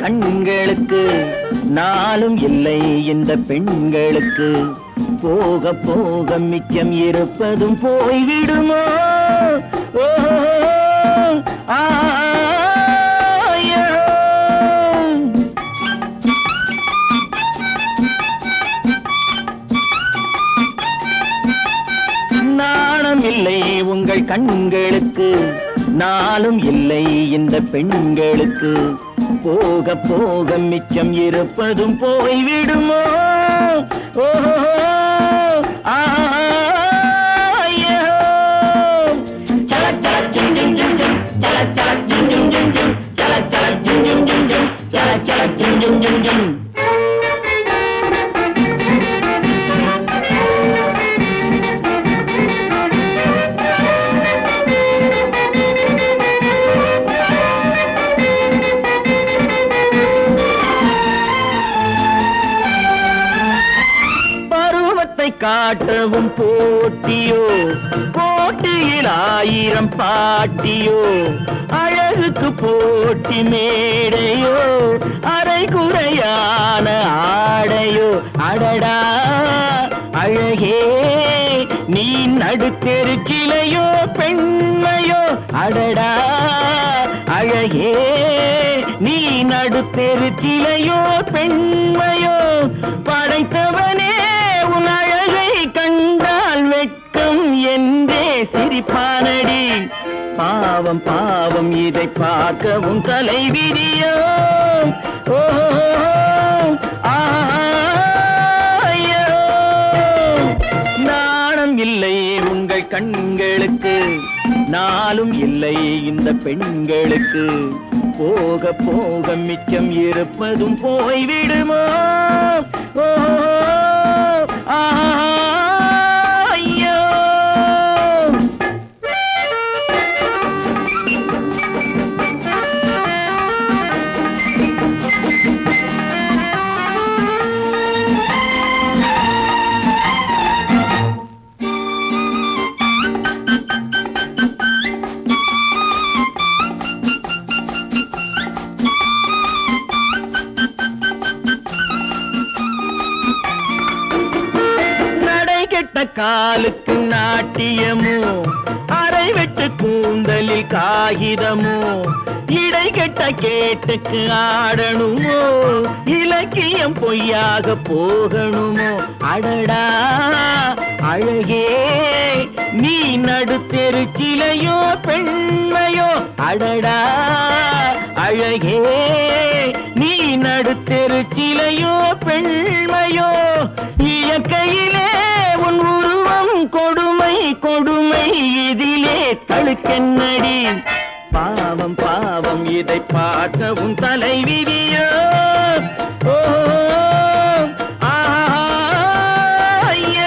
கண்களுக்கு நாளும் இல்லை இந்த பெண்களுக்கு போக போக மிச்சம் இருப்பதும் போய்விடுமோ ஓ ஆயோ நாணம் இல்லை உங்கள் கண்களுக்கு நாளும் இல்லை இந்த பெண்களுக்கு போக போக மிச்சம் இருப்பதும் போய்விடுமோ ஓ ஆயோ சல சல ஜும் ஜும் ஜும் ஜும் சல சல ஜும் ஜும் ஜும் ஜும் சல சல ஜும் ஜும் ஜும் ஜும் சல சல ஜும் ஜும் ஜும் ஜும் பருவத்தை காட்டவும் போட்டியோ போட்டியில் ஆயிரம் பாட்டியோ அழகுக்கு போட்டி மேடையோ அரை குறையான ஆடையோ அடடா அழகே நீ நடுத்தெரு கிளையோ பெண்மையோ அடடா அழகே நீ நடுத்தெரு கிளையோ பெண்மையோ படைத்தவனே உன் அழகை கண்டால் வெட்கம் என்றே சிரிப்பானடி பாவம் பாவம் இதை பார்க்கவும் தலைவிதியோ ஓ ஆயோ நாணம் இல்லை உங்கள் கண்களுக்கு நாளும் இல்லை இந்த பெண்களுக்கு போக போக மிச்சம் இருப்பதும் போய்விடுமோ ஓ ஆயோ நடை கெட்ட காலுக்கு நாட்டியமோ அரை வெட்டு கூந்தலில் காகிதமோ இடை கெட்ட கேட்டுக்கு ஆடணுமோ இலக்கியம் பொய்யாக போகணுமோ அடடா அழகே நீ நடுத்தெரு கிளையோ பெண்மையோ அடடா அழகே நீ நடுத்தெரு கிளையோ பெண்மையோ இயற்கையிலே உன் உருவம் கொடுமை கொடுமை இதிலே தழுக்கென்னடி பாவம் பாவம் இதை பார்க்கவும் தலைவிதியோ ஓ ஆயோ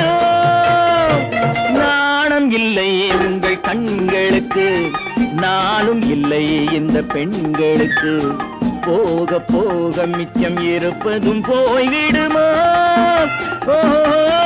நாணம் இல்லை உங்கள் கண்களுக்கு நாளும் இல்லை இந்த பெண்களுக்கு போக போக மிச்சம் இருப்பதும் போய்விடுமோ ஓ